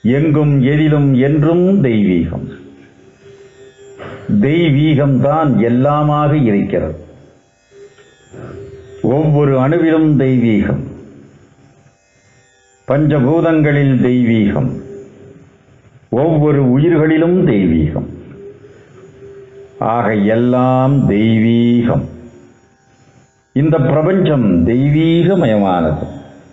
எங்கும் எதிலும் என்றும் தெய்வீகம் தெய்வீகம்தான் எல்லாமாக இருக்கிறது ஒவ்வொரு அணுவிலும் தெய்வீகம் பஞ்சபூதங்களில் தெய்வீகம் ஒவ்வொரு உயிர்களிலும் தெய்வீகம் ஆக எல்லாம் தெய்வீகம் இந்த பிரபஞ்சம் தெய்வீகமயமானது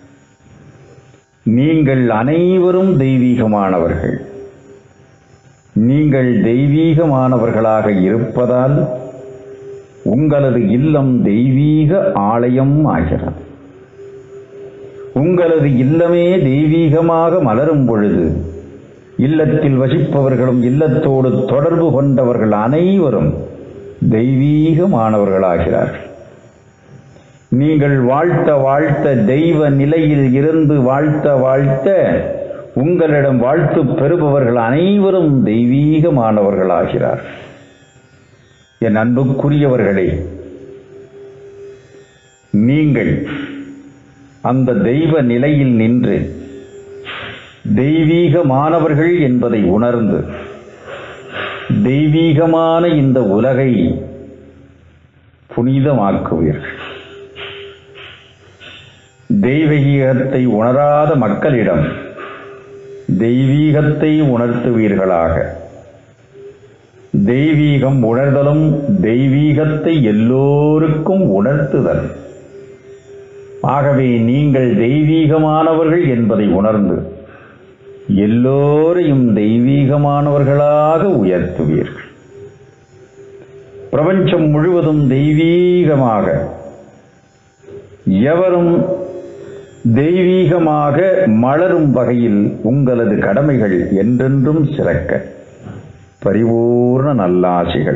நீங்கள் அனைவரும் தெய்வீகமானவர்கள் நீங்கள் தெய்வீகமானவர்களாக இருப்பதால் உங்களது இல்லம் தெய்வீக ஆலயம் ஆகிறது உங்களது இல்லமே தெய்வீகமாக மலரும் பொழுது இல்லத்தில் வசிப்பவர்களும் இல்லத்தோடு தொடர்பு கொண்டவர்கள் அனைவரும் தெய்வீகமானவர்களாகிறார்கள் நீங்கள் வாழ்த்த வாழ்த்த தெய்வ நிலையில் இருந்து வாழ்த்த வாழ்த்த உங்களிடம் வாழ்த்து பெறுபவர்கள் அனைவரும் தெய்வீகமானவர்களாகிறார் என் அன்புக்குரியவர்களே நீங்கள் அந்த தெய்வ நிலையில் நின்று தெய்வீகமானவர்கள் என்பதை உணர்ந்து தெய்வீகமான இந்த உலகை புனிதமாக்குவீர்கள் தெய்வீகத்தை உணராத மக்களிடம் தெய்வீகத்தை உணர்த்துவீர்களாக தெய்வீகம் உணர்தலும் தெய்வீகத்தை எல்லோருக்கும் உணர்த்துதல் ஆகவே நீங்கள் தெய்வீகமானவர்கள் என்பதை உணர்ந்து எல்லோரையும் தெய்வீகமானவர்களாக உயர்த்துவீர்கள் பிரபஞ்சம் முழுவதும் தெய்வீகமாக எவரும் தெய்வீகமாக மலரும் வகையில் உங்களது கடமைகள் என்றென்றும் சிறக்க பரிபூர்ண நல்லாசிகள்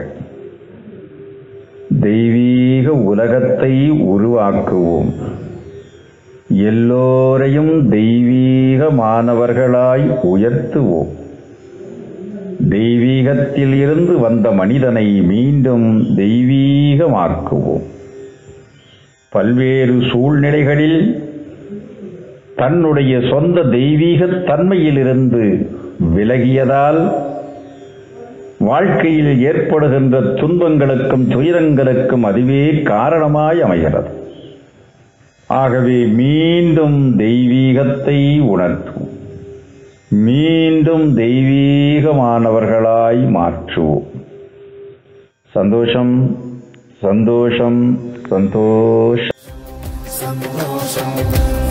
தெய்வீக உலகத்தை உருவாக்குவோம் எல்லோரையும் தெய்வீகமானவர்களாய் உயர்த்துவோம் தெய்வீகத்தில் இருந்து வந்த மனிதனை மீண்டும் தெய்வீகமாக்குவோம் பல்வேறு சூழ்நிலைகளில் தன்னுடைய சொந்த தெய்வீக தன்மையிலிருந்து விலகியதால் வாழ்க்கையில் ஏற்படுகின்ற துன்பங்களுக்கும் துயரங்களுக்கும் அதுவே காரணமாய் அமைகிறது ஆகவே மீண்டும் தெய்வீகத்தை உணர்த்துவோம் மீண்டும் தெய்வீகமானவர்களாய் மாற்றுவோம் சந்தோஷம் சந்தோஷம் சந்தோஷம் சந்தோஷம்